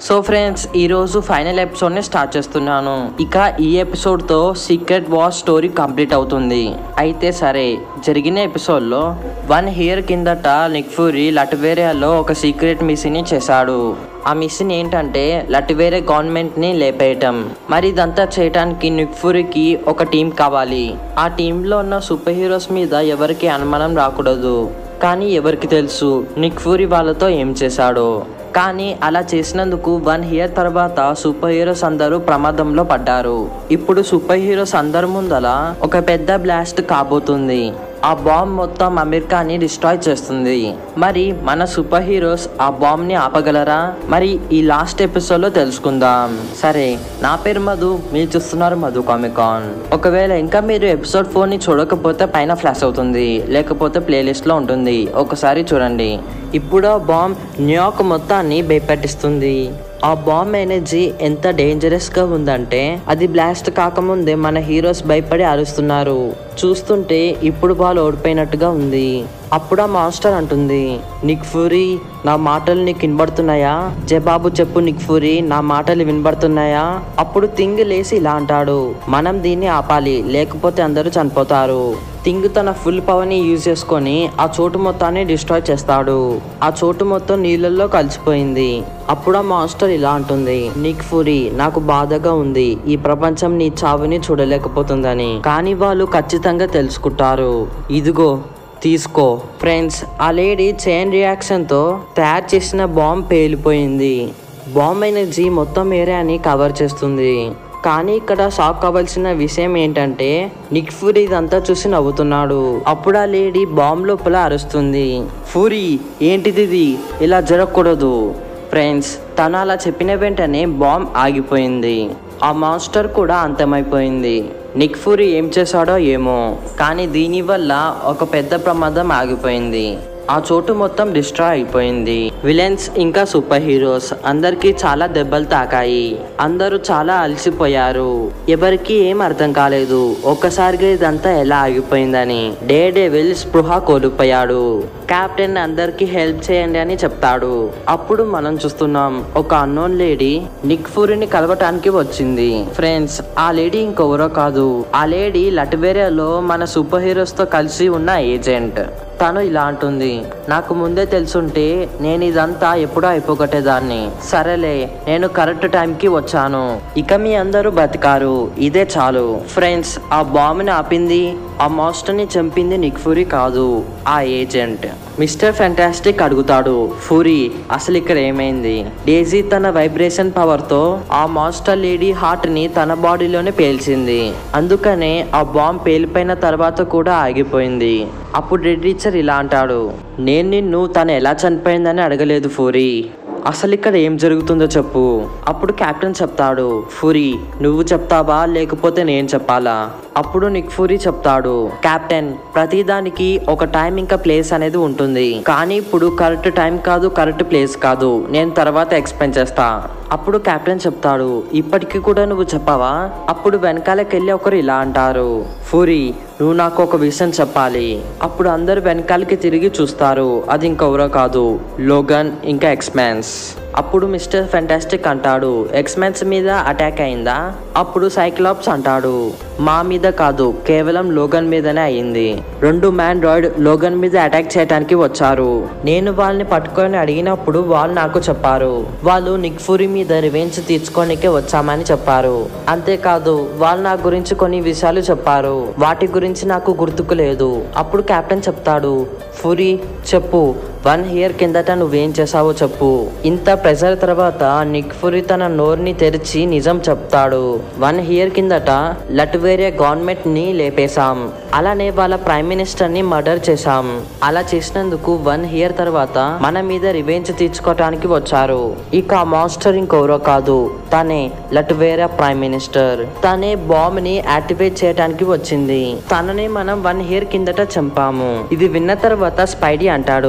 So friends ఈ రోజు final episode ని స్టార్ట్ చేస్తున్నాను ఇక ఈ ఎపిసోడ్ తో సీక్రెట్ వార్ స్టోరీ కంప్లీట్ అవుతుంది అయితే సరే జరిగిన ఎపిసోడ్ లో వన్ ఇయర్ కిందట నిక్ ఫ్యూరీ లట్వేరియాలో ఒక సీక్రెట్ మిషన్ ని చేశాడు ఆ మిషన్ ఏంటంటే లట్వేరే గవర్నమెంట్ ని లేపేయటం మరి ఇదంతా చేయడానికి నిక్ ఫ్యూరీకి ఒక టీం కావాలి ఆ టీంలో ఉన్న సూపర్ హీరోస్ మీద ఎవరికి అనుమానం రాకూడదు కానీ ఎవరికి తెలుసు నిక్ ఫ్యూరీ వాళ్ళతో ఏం చేశాడో కానీ అలా చేసినందుకు వన్ ఇయర్ తర్వాత సూపర్ హీరోస్ అందరూ ప్రమాదంలో పడ్డారు ఇప్పుడు సూపర్ హీరోస్ అందరి ముందల ఒక పెద్ద బ్లాస్ట్ కాబోతుంది ఆ బాంబ్ మొత్తం అమెరికాని డిస్ట్రాయ్ చేస్తుంది మరి మన సూపర్ హీరోస్ ఆ బాంబ్ ని ఆపగలరా మరి ఈ లాస్ట్ ఎపిసోడ్ లో తెలుసుకుందాం సరే నా పేరు మధు మీరు చూస్తున్నారు మధు కామికాన్ ఒకవేళ ఇంకా మీరు ఎపిసోడ్ ఫోర్ ని చూడకపోతే పైన ఫ్లాష్ అవుతుంది లేకపోతే ప్లేలిస్ట్ లో ఉంటుంది ఒకసారి చూడండి ఇప్పుడు ఆ బాంబ్ న్యూయార్క్ మొత్తాన్ని భయపెట్టిస్తుంది ఆ బాంబ్ ఎనర్జీ ఎంత డేంజరస్ గా ఉందంటే అది బ్లాస్ట్ కాకముందే మన హీరోస్ భయపడి అరుస్తున్నారు చూస్తుంటే ఇప్పుడు వాళ్ళు ఓడిపోయినట్టుగా ఉంది అప్పుడు ఆ మాస్టర్ అంటుంది నిక్ ఫూరీ నా మాటలు నీకు వినబడుతున్నాయా జవాబు చెప్పు నిక్ ఫూరీ నా మాటలు వినబడుతున్నాయా అప్పుడు తింగ్ లేసి ఇలా అంటాడు మనం దీన్ని ఆపాలి లేకపోతే అందరూ చనిపోతారు తింగ్ తన ఫుల్ పవర్ ని యూజ్ చేసుకొని ఆ చోటు మొత్తాన్ని డిస్ట్రాయ్ చేస్తాడు ఆ చోటు మొత్తం నీళ్ళల్లో కలిసిపోయింది అప్పుడు ఆ మాస్టర్ ఇలా అంటుంది నిక్ ఫురీ నాకు బాధగా ఉంది ఈ ప్రపంచం నీ చావుని చూడలేకపోతుందని కానీ వాళ్ళు ఖచ్చితంగా తెలుసుకుంటారు ఇదిగో తీసుకో ఫ్రెండ్స్ ఆ లేడీ చైన్ రియాక్షన్తో తయారు చేసిన బాంబ్ పేలిపోయింది బాంబ్ ఎనర్జీ మొత్తం ఏరియాని కవర్ చేస్తుంది కానీ ఇక్కడ షాక్ అవ్వాల్సిన విషయం ఏంటంటే నిక్ ఫూరీ ఇదంతా చూసి నవ్వుతున్నాడు అప్పుడు ఆ లేడీ బాంబ్ లోపల అరుస్తుంది ఫూరీ ఏంటిది ఇది ఇలా జరగకూడదు ఫ్రెండ్స్ తను అలా చెప్పిన వెంటనే బాంబ్ ఆగిపోయింది ఆ మాస్టర్ కూడా అంతమైపోయింది నిక్ ఫూరీ ఏం చేశాడో ఏమో కానీ దీనివల్ల ఒక పెద్ద ప్రమాదం ఆగిపోయింది ఆ చోటు మొత్తం డిస్ట్రాయ్ అయిపోయింది విలన్స్ ఇంకా సూపర్ హీరోస్ అందరికీ చాలా దెబ్బలు తాకాయి అందరూ చాలా అలసిపోయారు ఎవరికి ఏం అర్థం కాలేదు ఒక్కసారిగా ఇదంతా ఎలా ఆగిపోయిందని డే డెవిల్ స్పృహ కోల్పోయాడు కెప్టెన్ అందరికి హెల్ప్ చేయండి అని చెప్తాడు అప్పుడు మనం చూస్తున్నాం ఒక అన్నోన్ లేడీ నిక్ ఫూరిని కలవటానికి వచ్చింది ఫ్రెండ్స్ ఆ లేడీ ఇంకెవరో కాదు ఆ లేడీ లట్వేరియాలో మన సూపర్ హీరోస్ తో కలిసి ఉన్న ఏజెంట్ తను ఇలా అంటుంది నాకు ముందే తెలుసుంటే నేను ఇదంతా ఎప్పుడో అయిపోగొట్టేదాన్ని సరేలే నేను కరెక్ట్ టైంకి వచ్చాను ఇక మీ అందరూ బతికారు ఇదే చాలు ఫ్రెండ్స్ ఆ బాంబుని ఆపింది ఆ మాస్టర్ని చంపింది నిక్ ఫూరీ కాదు ఆ ఏజెంట్ మిస్టర్ ఫ్యాంటాస్టిక్ అడుగుతాడు ఫూరీ అసలు ఇక్కడ ఏమైంది డేజీ తన వైబ్రేషన్ పవర్ తో ఆ మాస్టర్ లేడీ హార్ట్ ని తన బాడీలోనే పేల్చింది అందుకనే ఆ బాంబ్ పేలిపోయిన తర్వాత కూడా ఆగిపోయింది అప్పుడు రెడ్ టీచర్ ఇలా అంటాడు నేను నిన్ను తను ఎలా చనిపోయిందని అడగలేదు ఫూరీ అసలు ఇక్కడ ఏం జరుగుతుందో చెప్పు అప్పుడు కెప్టెన్ చెప్తాడు ఫూరీ నువ్వు చెప్తావా లేకపోతే నేను చెప్పాలా అప్పుడు నిక్ ఫూరీ చెప్తాడు కెప్టెన్ ప్రతిదానికి ఒక టైం ఇంకా ప్లేస్ అనేది ఉంటుంది కానీ ఇప్పుడు కరెక్ట్ టైం కాదు కరెక్ట్ ప్లేస్ కాదు నేను తర్వాత ఎక్స్ప్లెయిన్ చేస్తా అప్పుడు కెప్టెన్ చెప్తాడు ఇప్పటికీ కూడా నువ్వు చెప్పావా అప్పుడు వెనకాలకెళ్ళి ఒకరు ఇలా అంటారు ఫూరీ నువ్వు నాకు ఒక విషయం చెప్పాలి అప్పుడు అందరు వెనకాలకి తిరిగి చూస్తారు అది ఇంకెవరో కాదు లోగన్ ఇంకా ఎక్స్మాన్స్ అప్పుడు మిస్టర్ ఫెంటాస్టిక్ అంటాడు ఎక్స్మెన్స్ మీద అటాక్ అయిందా అప్పుడు సైక్లాప్స్ అంటాడు మా మీద కాదు కేవలం లోగన్ మీదనే అయింది రెండు మ్యాన్ రాయిడ్ లోగన్ మీద అటాక్ చేయడానికి వచ్చారు నేను వాళ్ళని పట్టుకొని అడిగినప్పుడు వాళ్ళు నాకు చెప్పారు వాళ్ళు నిక్ ఫురీ మీద రివెంజ్ తీర్చుకోనికే వచ్చామని చెప్పారు అంతేకాదు వాళ్ళు నా గురించి కొన్ని విషయాలు చెప్పారు వాటి గురించి నాకు గుర్తుకు లేదు అప్పుడు కెప్టెన్ చెప్తాడు ఫురీ చెప్పు వన్ ఇయర్ కిందట నువ్వేం చేసావో చెప్పు ఇంత ప్రెజర్ తర్వాత నిక్ ఫురీ తన నోరుని తెరిచి నిజం చెప్తాడు వన్ ఇయర్ కిందట లట్వేరియా గవర్నమెంట్ ని లేపేశాం అలానే వాళ్ళ ప్రైమ్ మినిస్టర్ ని మర్డర్ చేశాం అలా చేసినందుకు వన్ ఇయర్ తర్వాత మన మీద రివెంజ్ తీర్చుకోవటానికి వచ్చారు ఇక ఆ మాస్టర్ ఇంకెవరో కాదు తనే లట్వేరియా ప్రైమ్ మినిస్టర్ తనే బాంబ్ ని యాక్టివేట్ చేయడానికి వచ్చింది తనని మనం వన్ ఇయర్ కిందట చంపాము ఇది విన్న తర్వాత స్పైడీ అంటాడు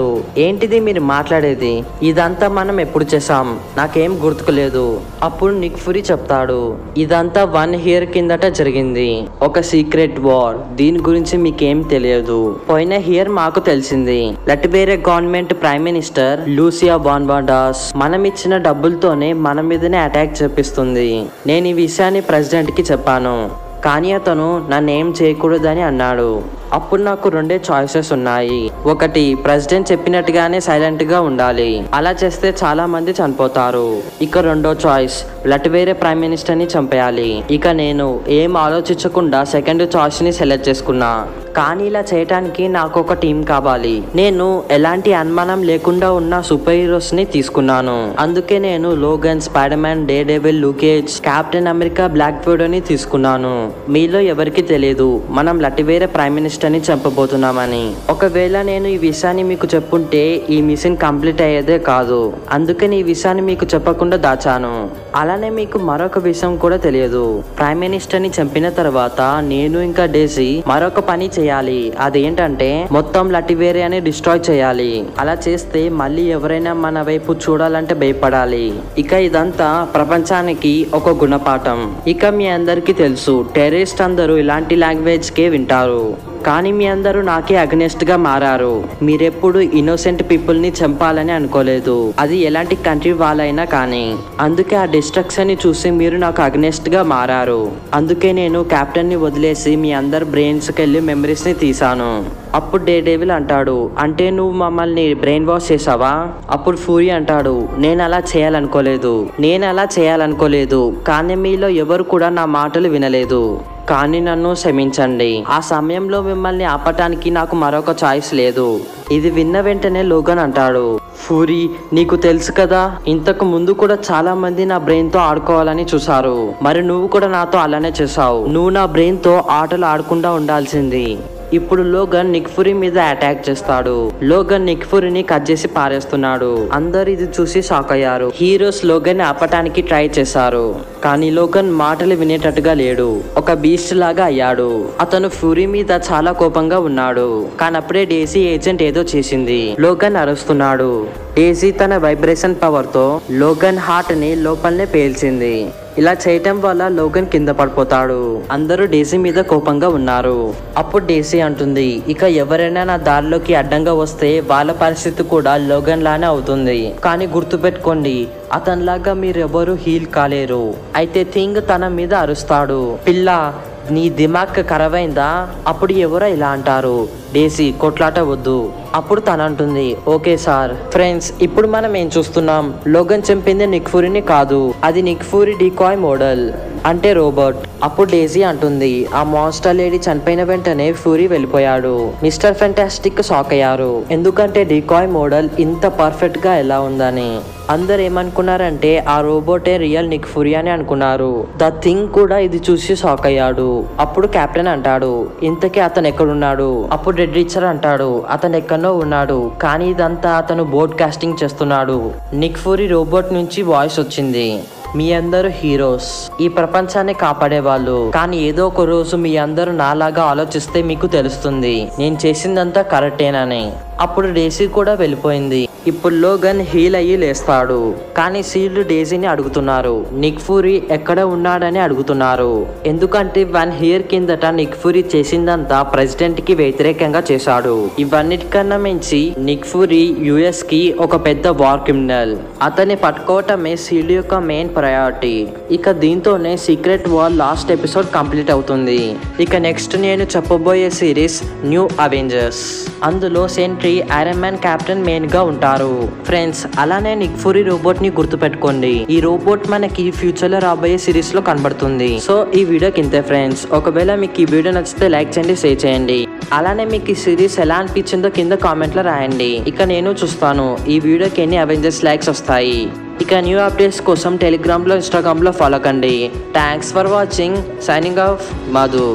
ఏంటిది మీరు మాట్లాడేది ఇదంతా మనం ఎప్పుడు చేసాం నాకేం గుర్తుకులేదు అప్పుడు నిక్ ఫురీ చెప్తాడు ఇదంతా వన్ ఇయర్ కిందట జరిగింది ఒక సీక్రెట్ వార్ దీని గురించి మీకేం తెలియదు పోయిన ఇయర్ మాకు తెలిసింది Latverian government prime minister Lucia von Bardas మనం ఇచ్చిన డబ్బులతోనే మన మీదనే అటాక్ చేపిస్తుంది నేను ఈ విషయాన్ని ప్రెసిడెంట్ కి చెప్పాను కానీ అతను నన్ను ఏం చేయకూడదని అన్నాడు అప్పుడు నాకు రెండే చాయిసెస్ ఉన్నాయి ఒకటి ప్రెసిడెంట్ చెప్పినట్టుగానే సైలెంట్ గా ఉండాలి అలా చేస్తే చాలా మంది చనిపోతారు ఇక రెండో చాయిస్ లట్వేరే ప్రైమ్ మినిస్టర్ ని చంపేయాలి ఇక నేను ఏం ఆలోచించకుండా సెకండ్ చాయిస్ ని సెలెక్ట్ చేసుకున్నా కానీ ఇలా చేయటానికి నాకు ఒక టీం కావాలి నేను ఎలాంటి అనుమానం లేకుండా ఉన్న సూపర్ హీరోస్ ని తీసుకున్నాను అందుకే నేను Logan Spider Man Daredevil Luke Cage captain America black ని తీసుకున్నాను మీలో ఎవరికి తెలియదు మనం లటివేరే ప్రైమ్ మినిస్టర్ ని చంపబోతున్నామని ఒకవేళ నేను ఈ విషయాన్ని మీకు చెప్పుంటే ఈ మిషన్ కంప్లీట్ అయ్యేదే కాదు అందుకని ఈ విషయాన్ని మీకు చెప్పకుండా దాచాను అలానే మీకు మరొక విషయం కూడా తెలియదు ప్రైమ్ మినిస్టర్ ని చంపిన తర్వాత నేను ఇంకా డేసీ మరొక పని చేయాలి అదేంటంటే మొత్తం లటివేరే అని డిస్ట్రాయ్ చేయాలి అలా చేస్తే మళ్ళీ ఎవరైనా మన వైపు చూడాలంటే భయపడాలి ఇక ఇదంతా ప్రపంచానికి ఒక గుణపాఠం ఇక మీ అందరికీ తెలుసు టెర్రరిస్ట్ అందరూ ఇలాంటి లాంగ్వేజ్ కే వింటారు కానీ మీ అందరూ నాకే అగ్నెస్ట్ గా మారారు మీరెప్పుడు ఇన్నోసెంట్ పీపుల్ ని చంపాలని అనుకోలేదు అది ఎలాంటి కంట్రీ వాళ్ళైనా కానీ అందుకే ఆ డిస్ట్రక్షన్ ని చూసి మీరు నాకు అగ్నెస్ట్ గా మారారు అందుకే నేను కెప్టెన్ ని వదిలేసి మీ అందరు బ్రెయిన్స్ కి వెళ్ళి మెమరీస్ ని తీసాను అప్పుడు డే డేవిల్ అంటాడు అంటే నువ్వు మమ్మల్ని బ్రెయిన్ వాష్ చేసావా అప్పుడు ఫూరి అంటాడు నేను అలా చేయాలనుకోలేదు నేను అలా చేయాలనుకోలేదు కానీ మీలో ఎవరు కూడా నా మాటలు వినలేదు కానీ నన్ను క్షమించండి ఆ సమయంలో మిమ్మల్ని ఆపటానికి నాకు మరొక చాయిస్ లేదు ఇది విన్న వెంటనే లోగన్ అంటాడు ఫూరి నీకు తెలుసు కదా ఇంతకు ముందు కూడా చాలా మంది నా బ్రెయిన్ తో ఆడుకోవాలని చూసారు మరి నువ్వు కూడా నాతో అలానే చేసావు నువ్వు నా బ్రెయిన్ తో ఆటలు ఆడకుండా ఉండాల్సింది ఇప్పుడు లోగన్ నిక్ ఫురీ మీద అటాక్ చేస్తాడు లోగన్ నిక్ ఫురీని కట్ చేసి పారేస్తున్నాడు అందరు ఇది చూసి షాక్ అయ్యారు హీరోస్ లోగన్ ఆపటానికి ట్రై చేశారు కానీ లోగన్ మాటలు వినేటట్టుగా లేడు ఒక బీస్ట్ లాగా అయ్యాడు అతను ఫ్యూరీ మీద చాలా కోపంగా ఉన్నాడు కానీ అప్పుడే డేసీ ఏజెంట్ ఏదో చేసింది లోగన్ అరుస్తున్నాడు డేసీ తన వైబ్రేషన్ పవర్ తో లోగన్ హార్ట్ ని లోపలనే పేల్చింది ఇలా చేయటం వల్ల లోగన్ కింద పడిపోతాడు అందరూ డేసీ మీద కోపంగా ఉన్నారు అప్పుడు డేసీ అంటుంది ఇక ఎవరైనా నా దారిలోకి అడ్డంగా వస్తే వాళ్ళ పరిస్థితి కూడా లోగన్ లానే అవుతుంది కానీ గుర్తుపెట్టుకోండి అతనిలాగా మీరెవరూ హీల్ కాలేరు అయితే థింగ్ తన మీద అరుస్తాడు పిల్ల నీ దిమాగ్ ఖరాబైందా అప్పుడు ఎవరో ఇలా అంటారు డేసీ కొట్లాట వద్దు అప్పుడు తన అంటుంది ఓకే సార్ ఫ్రెండ్స్ ఇప్పుడు మనం ఏం చూస్తున్నాం లోగన్ చంపింది నిక్ ఫూరిని కాదు అది నిక్ ఫూరి డికాయ్ మోడల్ అంటే రోబోట్ అప్పుడు డేజీ అంటుంది ఆ మాన్స్టర్ లేడీ చనిపోయిన వెంటనే ఫ్యూరీ వెళ్ళిపోయాడు మిస్టర్ ఫెంటాస్టిక్ షాక్ అయ్యారు ఎందుకంటే డికాయ్ మోడల్ ఇంత పర్ఫెక్ట్ గా ఎలా ఉందని అందరు ఏమనుకున్నారంటే ఆ రోబోటే రియల్ నిక్ ఫురి అని అనుకున్నారు ద థింగ్ కూడా ఇది చూసి షాక్ అయ్యాడు అప్పుడు కెప్టెన్ అంటాడు ఇంతకీ అతను ఎక్కడున్నాడు అప్పుడు రెడ్ రిచర్ అంటాడు అతను ఎక్కడో ఉన్నాడు కానీ ఇదంతా అతను బోట్ కాస్టింగ్ చేస్తున్నాడు నిక్ ఫురి రోబోట్ నుంచి వాయిస్ వచ్చింది మీ అందరూ హీరోస్ ఈ ప్రపంచాన్ని కాపాడే వాళ్ళు కానీ ఏదో ఒక రోజు మీ అందరూ నాలాగా ఆలోచిస్తే మీకు తెలుస్తుంది నేను చేసిందంతా కరెక్టేనని అప్పుడు డేసీ కూడా వెళ్ళిపోయింది ఇప్పుడు లోగన్ హీల్ అయ్యి లేస్తాడు కానీ సీల్డ్ డేజీని అడుగుతున్నారు నిక్ ఫూరీ ఎక్కడ ఉన్నాడని అడుగుతున్నారు ఎందుకంటే వన్ ఇయర్ కిందట నిక్ ఫూరీ చేసిందంతా ప్రెసిడెంట్ కి వ్యతిరేకంగా చేశాడు ఇవన్నిటికన్నా మించి నిక్ ఫూరీ యుఎస్ కి ఒక పెద్ద వార్ క్రిమినల్ అతన్ని పట్టుకోవటమే సీల్డ్ యొక్క మెయిన్ ప్రయారిటీ ఇక దీంతోనే secret war last episode complete అవుతుంది ఇక నెక్స్ట్ నేను చెప్పబోయే సిరీస్ న్యూ అవెంజర్స్ అందులో Sentry Iron Man Captain main గా ఉంటారు ఫ్రెండ్స్ అలానే నిక్ ఫురీ రోబోట్ ని గుర్తుపెట్టుకోండి ఈ రోబోట్ మనకి ఫ్యూచర్ లో రాబోయే సిరీస్ లో కనబడుతుంది సో ఈ వీడియోకి ఇంతే ఫ్రెండ్స్ ఒకవేళ మీకు ఈ వీడియో నచ్చితే లైక్ చేయండి షేర్ చేయండి అలానే మీకు ఈ సిరీస్ ఎలా అనిపించిందో కింద కామెంట్ లో రాయండి ఇక నేను చూస్తాను ఈ వీడియోకి ఎన్ని అవెంజర్స్ లైక్స్ వస్తాయి ఇక న్యూ అప్డేట్స్ కోసం టెలిగ్రామ్ లో ఇన్స్టాగ్రామ్ లో ఫాలో కండి thanks for watching signing off Madhu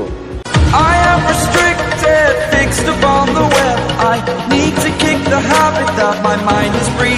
I am restricted, fixed upon the web. I need to kick the habit that my mind is breathing.